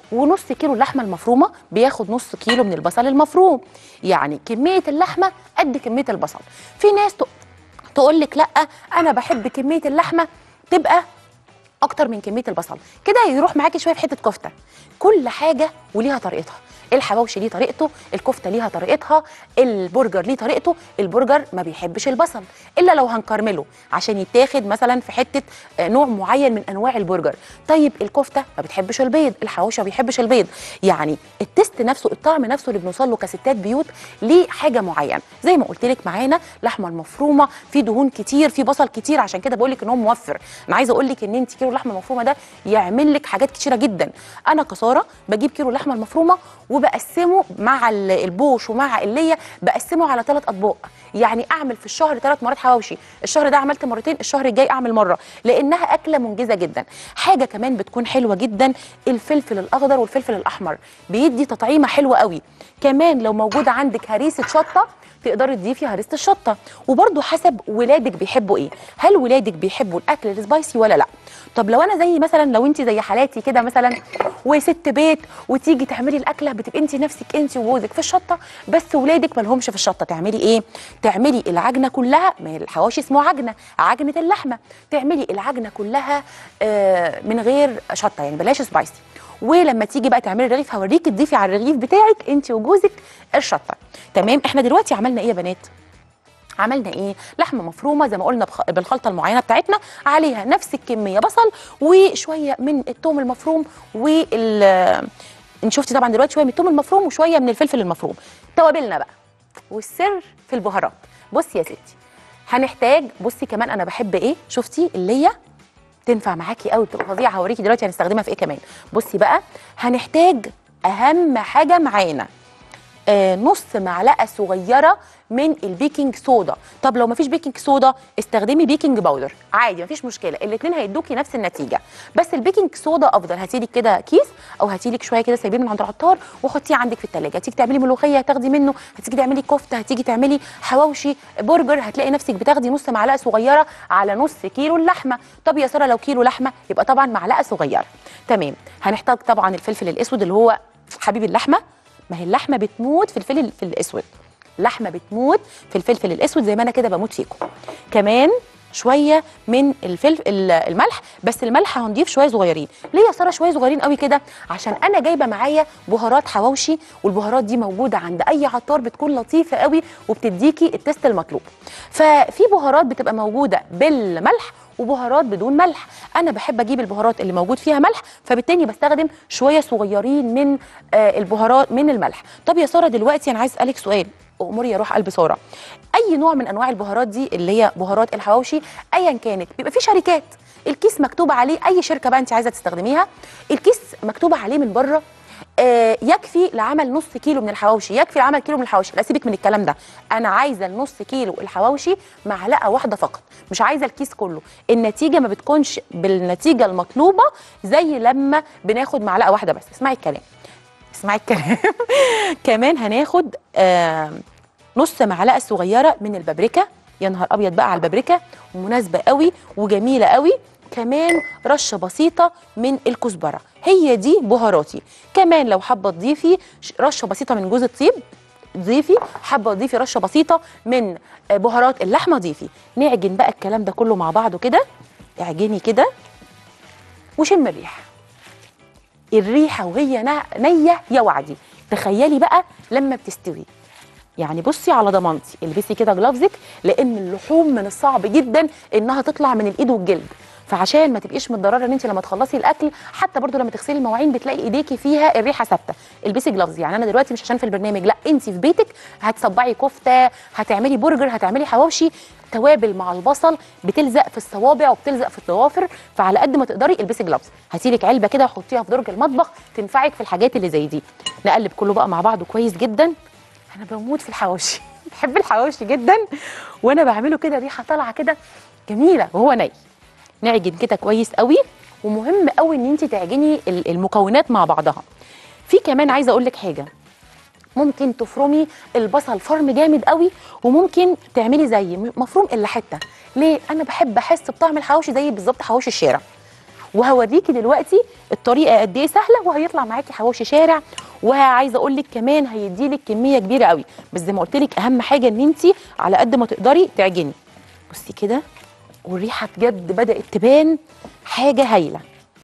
ونص كيلو اللحمه المفرومه بياخد نص كيلو من البصل المفروم يعني كميه اللحمه قد كميه البصل في ناس تقول لك لا انا بحب كميه اللحمه تبقى اكتر من كميه البصل كده يروح معاكي شويه في حته كفته كل حاجه وليها طريقتها الحواوشي ليه طريقته الكفته ليها طريقتها البرجر ليه طريقته البرجر ما بيحبش البصل الا لو هنكرمله عشان يتاخد مثلا في حته آه، نوع معين من انواع البرجر طيب الكفته ما بتحبش البيض الحواوشي ما بيحبش البيض يعني التست نفسه الطعم نفسه اللي بنوصل له كستات بيوت ليه حاجه معينه زي ما قلت لك معانا لحمه المفرومه في دهون كتير في بصل كتير عشان كده بقول لك ان هو موفر انا عايزه اقول لك ان انت كيلو اللحمه المفرومه ده يعمل لك حاجات كتيره جدا انا كساره بجيب كيلو اللحمه المفرومه وبقسمه مع ال- البوش ومع الليه بقسمه على ثلاث اطباق يعني اعمل في الشهر ثلاث مرات حواوشي الشهر ده عملت مرتين الشهر الجاي اعمل مره لانها اكله منجزه جدا حاجه كمان بتكون حلوه جدا الفلفل الاخضر والفلفل الاحمر بيدي تطعيمه حلوه قوي كمان لو موجود عندك هريسه شطه تقدري تضيفي هريسه الشطه وبرده حسب ولادك بيحبوا ايه هل ولادك بيحبوا الاكل السبايسي ولا لا طب لو انا زي مثلا لو انت زي حالاتي كده مثلا وست بيت وتيجي تعملي الاكله بتبقي انت نفسك انت وجوزك في الشطه بس ولادك ما لهمش في الشطه تعملي ايه تعملي العجنه كلها ما هي الحواوشي اسمه عجنه عجنه اللحمه تعملي العجنه كلها آه من غير شطه يعني بلاش سبايسي ولما تيجي بقى تعملي الرغيف هوريكي تضيفي على الرغيف بتاعك انت وجوزك الشطه تمام احنا دلوقتي عملنا ايه يا بنات عملنا ايه لحمه مفرومه زي ما قلنا بخ... بالخلطه المعينه بتاعتنا عليها نفس الكميه بصل وشويه من الثوم المفروم وال انت شفتي طبعا دلوقتي شويه من الثوم المفروم وشويه من الفلفل المفروم توابلنا بقى والسر في البهارات بصي يا ستي هنحتاج بصي كمان انا بحب ايه شفتي اللي تنفع معاكي قوي بتبقى فظيعه هوريكي دلوقتي هنستخدمها في ايه كمان بصي بقى هنحتاج اهم حاجه معانا آه نص معلقه صغيره من البيكنج صودا طب لو مفيش بيكنج صودا استخدمي بيكنج باودر عادي مفيش مشكله الاثنين هيدوكي نفس النتيجه بس البيكنج صودا افضل هاتيلك كده كيس او هاتيلك شويه كده سايبين من عند العطار وحطيه عندك في الثلاجه هتيجي تعملي ملوخيه هتاخدي منه هتيجي تعملي كفته هتيجي تعملي حواوشي برجر هتلاقي نفسك بتاخدي نص معلقه صغيره على نص كيلو اللحمه طب يا ساره لو كيلو لحمه يبقى طبعا معلقه صغيره تمام هنحتاج طبعا الفلفل الاسود اللي هو حبيب اللحمه ما هي اللحمه بتموت في الفلفل في الاسود لحمه بتموت في الفلفل الاسود زي ما انا كده بموت فيكم كمان شويه من الفلفل الملح بس الملح هنضيف شويه صغيرين ليه يا ساره شويه صغيرين قوي كده عشان انا جايبه معايا بهارات حواوشي والبهارات دي موجوده عند اي عطار بتكون لطيفه قوي وبتديكي التست المطلوب ففي بهارات بتبقى موجوده بالملح وبهارات بدون ملح انا بحب اجيب البهارات اللي موجود فيها ملح فبالتالي بستخدم شويه صغيرين من آه البهارات من الملح طب يا ساره دلوقتي انا عايز اسالك سؤال اموري يا روح قلب ساره اي نوع من انواع البهارات دي اللي هي بهارات الحواوشي ايا كانت بيبقى في شركات الكيس مكتوب عليه اي شركه بقى انت عايزه تستخدميها الكيس مكتوب عليه من بره آه يكفي لعمل نص كيلو من الحواوشي يكفي لعمل كيلو من الحواوشي لا سيبك من الكلام ده انا عايزه النص كيلو الحواوشي معلقه واحده فقط مش عايزه الكيس كله النتيجه ما بتكونش بالنتيجه المطلوبه زي لما بناخد معلقه واحده بس اسمعي الكلام اسمعي الكلام كمان هناخد آه نص معلقه صغيره من البابريكا يا نهار ابيض بقى على البابريكا مناسبه قوي وجميله قوي كمان رشه بسيطه من الكزبره هي دي بهاراتي كمان لو حابه تضيفي رشه بسيطه من جوز الطيب ضيفي حابه تضيفي رشه بسيطه من بهارات اللحمه ضيفي نعجن بقى الكلام ده كله مع بعضه كده اعجني كده وشم الريحه الريحه وهي نيه يا وعدي تخيلي بقى لما بتستوي يعني بصي على ضمانتي البسي كده جلافزك لان اللحوم من الصعب جدا انها تطلع من الايد والجلد فعشان ما تبقيش متضرره ان انت لما تخلصي الاكل حتى برضو لما تغسلي المواعين بتلاقي ايديكي فيها الريحه ثابته البسي جلافز يعني انا دلوقتي مش عشان في البرنامج لا انت في بيتك هتصبعي كفته هتعملي برجر هتعملي حواوشي توابل مع البصل بتلزق في الصوابع وبتلزق في الضوافر فعلى قد ما تقدري البسي جلافز هاتيلك علبه كده وحطيها في درج المطبخ تنفعك في الحاجات اللي زي دي نقلب كله بقى مع بعضه كويس جدا انا بموت في الحواوشي بحب الحواوشي جدا وانا بعمله كده ريحه طالعه كده جميله وهو ني نعجن كده كويس قوي ومهم قوي ان انت تعجني المكونات مع بعضها في كمان عايزه اقول لك حاجه ممكن تفرمي البصل فرم جامد قوي وممكن تعملي زي مفروم الا حته ليه انا بحب احس بطعم الحواوشي زي بالظبط حواوشي الشارع وهوريكي دلوقتي الطريقه قد ايه سهله وهيطلع معاكي حواوشي شارع وعايزه اقول لك كمان هيديلك كميه كبيره قوي بس زي ما قلت لك اهم حاجه ان انت على قد ما تقدري تعجني بصي كده والريحه بجد بدات تبان حاجه هايله